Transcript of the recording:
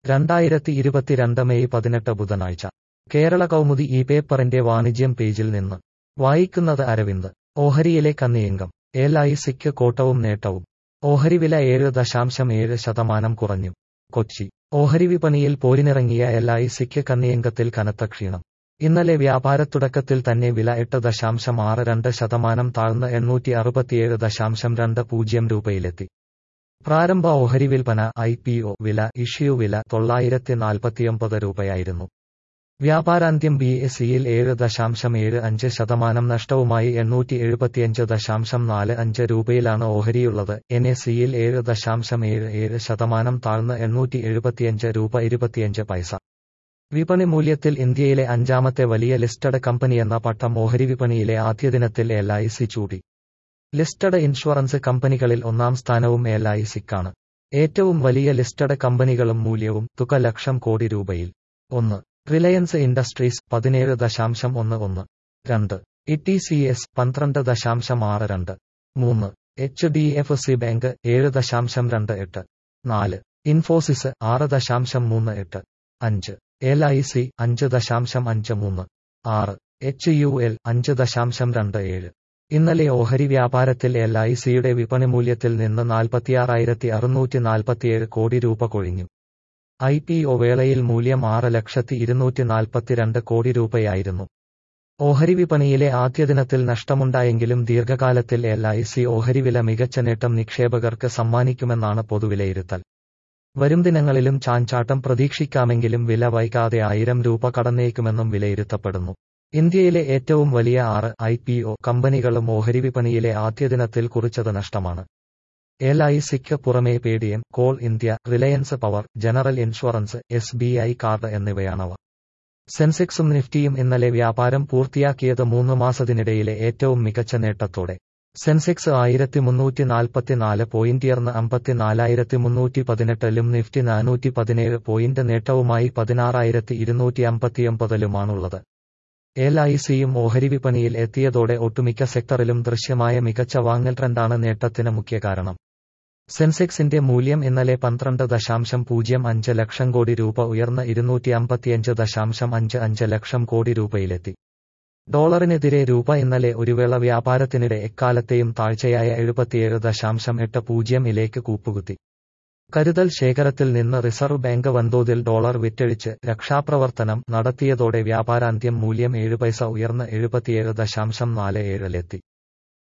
രണ്ടായിരത്തി ഇരുപത്തിരണ്ട് മെയ് പതിനെട്ട് ബുധനാഴ്ച കേരള കൗമുദി ഈ പേപ്പറിന്റെ വാണിജ്യം പേജിൽ നിന്ന് വായിക്കുന്നത് അരവിന്ദ് ഓഹരിയിലെ കന്നിയങ്കം എൽ ഐ സിക്ക് കോട്ടവും നേട്ടവും ഓഹരി വില ഏഴ് ദശാംശം ഏഴ് ശതമാനം കുറഞ്ഞു കൊച്ചി ഓഹരി വിപണിയിൽ പോരിനിറങ്ങിയ എൽ ഐ സിക്ക് കന്നിയങ്കത്തിൽ കനത്ത ക്ഷീണം ഇന്നലെ വ്യാപാരത്തുടക്കത്തിൽ തന്നെ വില എട്ട് ദശാംശം ആറ് രണ്ട് ശതമാനം താഴ്ന്ന് എണ്ണൂറ്റി അറുപത്തിയേഴ് ദശാംശം രണ്ട് പൂജ്യം രൂപയിലെത്തി പ്രാരംഭ ഓഹരി വിൽപ്പന ഐ പി ഒ വില ഇഷ്യൂ വില തൊള്ളായിരത്തി നാൽപ്പത്തിയൊമ്പത് രൂപയായിരുന്നു വ്യാപാരാന്ത്യം ബി എസ് സിയിൽ ഏഴ് ദശാംശം ഏഴ് അഞ്ച് ശതമാനം നഷ്ടവുമായി എണ്ണൂറ്റി എഴുപത്തിയഞ്ച് ദശാംശം നാല് അഞ്ച് രൂപയിലാണ് ഓഹരിയുള്ളത് എൻ എസ് സിയിൽ ഏഴ് ദശാംശം ഏഴ് ഏഴ് ശതമാനം താഴ്ന്ന് എണ്ണൂറ്റി എഴുപത്തിയഞ്ച് രൂപ ഇരുപത്തിയഞ്ച് പൈസ വിപണി മൂല്യത്തിൽ ഇന്ത്യയിലെ അഞ്ചാമത്തെ വലിയ ലിസ്റ്റഡ് കമ്പനിയെന്ന പട്ടം ഓഹരി വിപണിയിലെ ആദ്യ ദിനത്തിൽ എൽ ഐ സി ചൂടി ലിസ്റ്റഡ് ഇൻഷുറൻസ് കമ്പനികളിൽ ഒന്നാം സ്ഥാനവും എൽ ഐ സിക്കാണ് ഏറ്റവും വലിയ ലിസ്റ്റഡ് കമ്പനികളും മൂല്യവും തുക ലക്ഷം കോടി രൂപയിൽ ഒന്ന് റിലയൻസ് ഇൻഡസ്ട്രീസ് പതിനേഴ് ദശാംശം ഒന്ന് ഒന്ന് രണ്ട് ഇ ടി സി എസ് പന്ത്രണ്ട് ദശാംശം ആറ് രണ്ട് മൂന്ന് H D F C bank ഏഴ് ദശാംശം രണ്ട് എട്ട് നാല് ഇൻഫോസിസ് ആറ് ദശാംശം മൂന്ന് എട്ട് അഞ്ച് എൽ ഐ സി അഞ്ച് ദശാംശം അഞ്ച് മൂന്ന് ആറ് എച്ച് യു എൽ അഞ്ച് ദശാംശം രണ്ട് ഏഴ് ഇന്നലെ ഓഹരി വ്യാപാരത്തിൽ എൽ ഐ സിയുടെ വിപണി മൂല്യത്തിൽ നിന്ന് നാൽപ്പത്തിയാറായിരത്തി അറുന്നൂറ്റി നാൽപ്പത്തിയേഴ് കോടി രൂപ കൊഴിഞ്ഞു ഐ പി ഒ വേളയിൽ മൂല്യം ആറ് ലക്ഷത്തി ഇരുന്നൂറ്റി നാൽപ്പത്തിരണ്ട് കോടി രൂപയായിരുന്നു ഓഹരി വിപണിയിലെ ആദ്യ ദിനത്തിൽ നഷ്ടമുണ്ടായെങ്കിലും ദീർഘകാലത്തിൽ എൽ ഐ സി ഓഹരി വില മികച്ച നേട്ടം നിക്ഷേപകർക്ക് സമ്മാനിക്കുമെന്നാണ് പൊതുവിലയിരുത്തൽ വരും ദിനങ്ങളിലും ചാഞ്ചാട്ടം പ്രതീക്ഷിക്കാമെങ്കിലും വില വൈകാതെ ആയിരം രൂപ കടന്നേക്കുമെന്നും വിലയിരുത്തപ്പെടുന്നു ഇന്ത്യയിലെ ഏറ്റവും വലിയ ആറ് ഐ പി ഒ കമ്പനികളും ഓഹരി വിപണിയിലെ ആദ്യ ദിനത്തിൽ കുറിച്ചത് നഷ്ടമാണ് എൽ ഐ സിക്ക് പുറമെ Paytm coal India Reliance power general insurance S B I card എന്നിവയാണവ സെൻസെക്സും നിഫ്റ്റിയും ഇന്നലെ വ്യാപാരം പൂർത്തിയാക്കിയത് മൂന്ന് മാസത്തിനിടയിലെ ഏറ്റവും മികച്ച നേട്ടത്തോടെ സെൻസെക്സ് ആയിരത്തി മുന്നൂറ്റി നാൽപ്പത്തിനാല് പോയിന്റുയർന്ന് അമ്പത്തിനാലായിരത്തി മുന്നൂറ്റി പതിനെട്ടിലും നിഫ്റ്റി നാനൂറ്റി പതിനേഴ് പോയിന്റ് നേട്ടവുമായി പതിനാറായിരത്തി ഇരുന്നൂറ്റി അമ്പത്തിയൊമ്പതിലുമാണുള്ളത് എൽ ഐ സിയും ഓഹരി വിപണിയിൽ എത്തിയതോടെ ഒട്ടുമിക്ക സെക്ടറിലും ദൃശ്യമായ മികച്ച വാങ്ങൽ ട്രെൻഡാണ് നേട്ടത്തിന് മുഖ്യ കാരണം സെൻസെക്സിന്റെ മൂല്യം ഇന്നലെ പന്ത്രണ്ട് ദശാംശം പൂജ്യം അഞ്ച് ലക്ഷം കോടി രൂപ ഉയർന്ന് ഇരുന്നൂറ്റി അമ്പത്തിയഞ്ച് ദശാംശം അഞ്ച് അഞ്ച് ലക്ഷം കോടി രൂപയിലെത്തി ഡോളറിനെതിരെ രൂപ ഇന്നലെ ഒരു വേള വ്യാപാരത്തിനിടെ എക്കാലത്തെയും താഴ്ചയായ എഴുപത്തിയേഴ് ദശാംശം എട്ട് പൂജ്യം ഇലേക്ക് കൂപ്പുകുത്തി കരുതൽ ശേഖരത്തിൽ നിന്ന് റിസർവ് ബാങ്ക് വൻതോതിൽ ഡോളർ വിറ്റഴിച്ച് രക്ഷാപ്രവർത്തനം നടത്തിയതോടെ വ്യാപാരാന്ത്യം മൂല്യം ഏഴ് പൈസ ഉയർന്ന് എഴുപത്തിയേഴ് ദശാംശം നാല് ഏഴിലെത്തി